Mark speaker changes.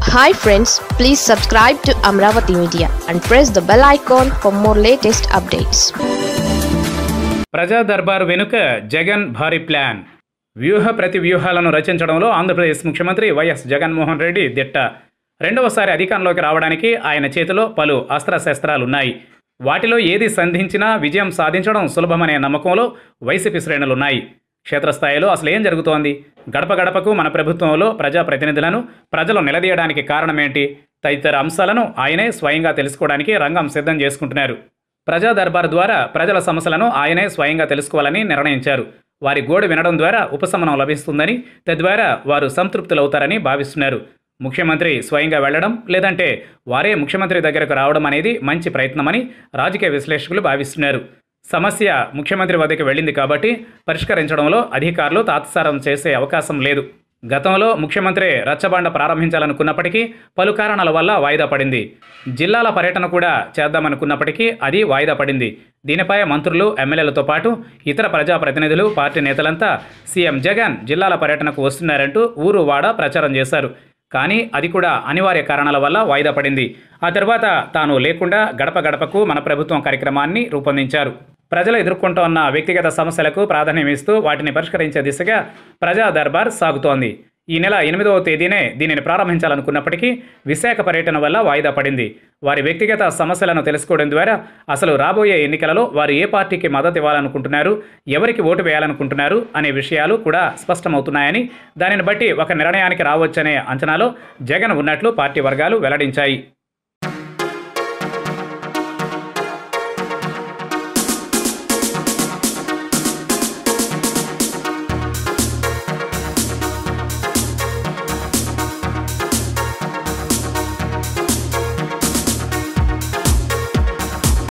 Speaker 1: hi friends please subscribe to Amaravati media and press the bell icon for more latest updates
Speaker 2: ప్రజా దర్బారు వెనుక జగన్ భారీ plan వ్యూహ ప్రతి వ్యూహాలను రచించడంలో ఆంధ్రప్రదేశ్ ముఖ్యమంత్రి వైఎస్ జగన్మోహన్ రెడ్డి దిట్ట రెండవసారి అధికారంలోకి రావడానికి ఆయన చేతిలో పలు అస్త్రశస్త్రాలున్నాయి వాటిలో ఏది సంధించినా విజయం సాధించడం సులభమనే నమ్మకంలో వైసీపీ శ్రేణులున్నాయి క్షేత్రస్థాయిలో అసలు ఏం జరుగుతోంది గడప గడపకు మన ప్రభుత్వంలో ప్రజాప్రతినిధులను ప్రజలు నిలదీయడానికి కారణమేంటి తదితర అంశాలను ఆయనే స్వయంగా తెలుసుకోవడానికి రంగం సిద్ధం చేసుకుంటున్నారు ప్రజా దర్బార్ ద్వారా ప్రజల సమస్యలను ఆయనే స్వయంగా తెలుసుకోవాలని నిర్ణయించారు వారి గోడు వినడం ద్వారా ఉపశమనం లభిస్తుందని తద్వారా వారు సంతృప్తులవుతారని భావిస్తున్నారు ముఖ్యమంత్రి స్వయంగా వెళ్లడం లేదంటే వారే ముఖ్యమంత్రి దగ్గరకు రావడం అనేది మంచి ప్రయత్నమని రాజకీయ విశ్లేషకులు భావిస్తున్నారు సమస్య ముఖ్యమంత్రి వద్దకు వెళ్ళింది కాబట్టి పరిష్కరించడంలో అధికారులు తాత్సారం చేసే అవకాశం లేదు గతంలో ముఖ్యమంత్రి రచ్చబండ ప్రారంభించాలనుకున్నప్పటికీ పలు కారణాల వల్ల వాయిదా పడింది జిల్లాల పర్యటన కూడా చేద్దామనుకున్నప్పటికీ అది వాయిదా పడింది దీనిపై మంత్రులు ఎమ్మెల్యేలతో పాటు ఇతర ప్రజాప్రతినిధులు పార్టీ నేతలంతా సీఎం జగన్ జిల్లాల పర్యటనకు వస్తున్నారంటూ ఊరు వాడ ప్రచారం చేశారు కానీ అది కూడా అనివార్య కారణాల వల్ల వాయిదా పడింది ఆ తర్వాత తాను లేకుండా గడప గడపకు మన ప్రభుత్వం కార్యక్రమాన్ని రూపొందించారు ప్రజలు ఎదుర్కొంటున్న వ్యక్తిగత సమస్యలకు ప్రాధాన్యం ఇస్తూ వాటిని పరిష్కరించే దిశగా ప్రజా దర్బార్ సాగుతోంది ఈ నెల ఎనిమిదవ తేదీనే దీనిని ప్రారంభించాలనుకున్నప్పటికీ విశాఖ పర్యటన వల్ల వాయిదా పడింది వారి వ్యక్తిగత సమస్యలను తెలుసుకోవడం ద్వారా అసలు రాబోయే ఎన్నికలలో వారు ఏ పార్టీకి మద్దతు ఇవ్వాలనుకుంటున్నారు ఎవరికి ఓటు వేయాలనుకుంటున్నారు అనే విషయాలు కూడా స్పష్టమవుతున్నాయని దానిని బట్టి ఒక నిర్ణయానికి రావచ్చనే అంచనాలో జగన్ ఉన్నట్లు పార్టీ వర్గాలు వెల్లడించాయి